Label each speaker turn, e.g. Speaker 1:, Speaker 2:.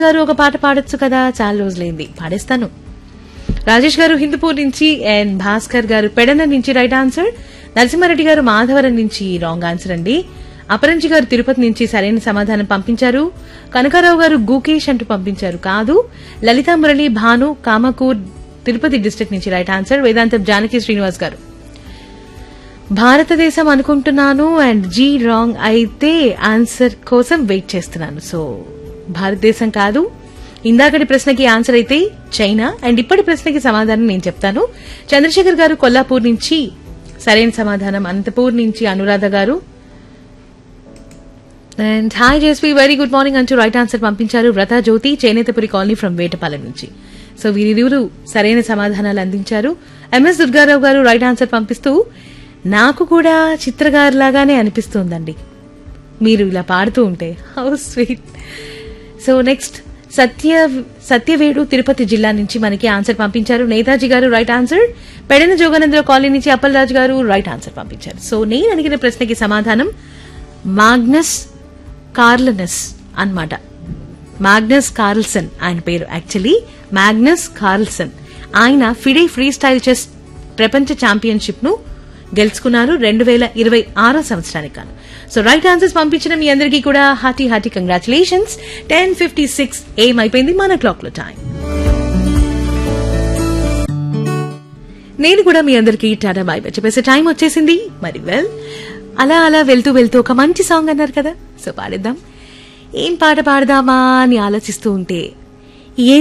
Speaker 1: గారు ఒక పాట పాడొచ్చు కదా చాలా రోజులైంది పాడేస్తాను రాజేష్ గారు హిందూపూర్ నుంచి అండ్ భాస్కర్ గారు పెడన నుంచి రైట్ ఆన్సర్ నరసింహారెడ్డి గారు మాధవరం నుంచి రాంగ్ ఆన్సర్ అండి అపరంజి గారు తిరుపతి నుంచి సరైన సమాధానం పంపించారు కనకారావు గారు గూకేష్ అంటూ పంపించారు కాదు లలితా మురళి భాను కామకూర్ తిరుపతి డిస్ట్రిక్ట్ నుంచి రైట్ ఆన్సర్ వేదాంతం జానకి శ్రీనివాస్ గారు భారతదేశం అనుకుంటున్నాను అండ్ జీ రాంగ్ అయితే ఆన్సర్ కోసం వెయిట్ చేస్తున్నాను సో భారతదేశం కాదు ఇందాకటి ప్రశ్నకి ఆన్సర్ అయితే చైనా అండ్ ఇప్పటి ప్రశ్నకి సమాధానం నేను చెప్తాను చంద్రశేఖర్ గారు కొల్లాపూర్ నుంచి సరైన సమాధానం అనంతపూర్ నుంచి అనురాధ గారు అండ్ హాయ్ జేస్పీ వెరీ గుడ్ మార్నింగ్ అంటూ రైట్ ఆన్సర్ పంపించారు వ్రత జ్యోతి చేనేతపురి కాలనీ ఫ్రమ్ వేటపాలెం నుంచి సో వీరిరువురు సరైన సమాధానాలు అందించారు ఎంఎస్ దుర్గారావు గారు రైట్ ఆన్సర్ పంపిస్తూ నాకు కూడా చిత్రగారు లాగానే అనిపిస్తుందండి మీరు ఇలా పాడుతూ ఉంటే how sweet so next Satya Satyavedu Tirupati జిల్లా నుంచి మనకి ఆన్సర్ పంపించారు Netaji garu right answer Pedana Joganandra colony నుంచి అప్పలరాజు గారు రైట్ ఆన్సర్ పంపించారు సో నేను అడిగిన ప్రశ్నకి సమాధానం మాగ్నస్ కార్లనస్ అన్నమాట మాగ్నస్ కార్ల్సన్ ఆయన పేరు యాక్చువల్లీ మాగ్నస్ కార్ల్సన్ ఆయన ఫిడే ఫ్రీ స్టైల్ చెస్ ప్రపంచ ఛాంపియన్షిప్ ను గెలుచుకున్నారు రెండు వేల ఇరవై ఆరో సంవత్సరానికి గాను సో రైట్ ఆన్సర్స్ పంపించిన మీ అందరికీ కూడా hearty hearty congratulations ten fifty six ఏం అయిపోయింది మన క్లాక్ లో టైం నేను కూడా మీ అందరికీ టాటా బాయ్ బై చెప్పేసే టైం వచ్చేసింది మరి వెల్ అలా అలా వెళ్తూ వెళ్తూ ఒక మంచి సాంగ్ అన్నారు కదా సో పాడేద్దాం ఏం పాట పాడదామా అని ఆలోచిస్తూ ఉంటే ఏ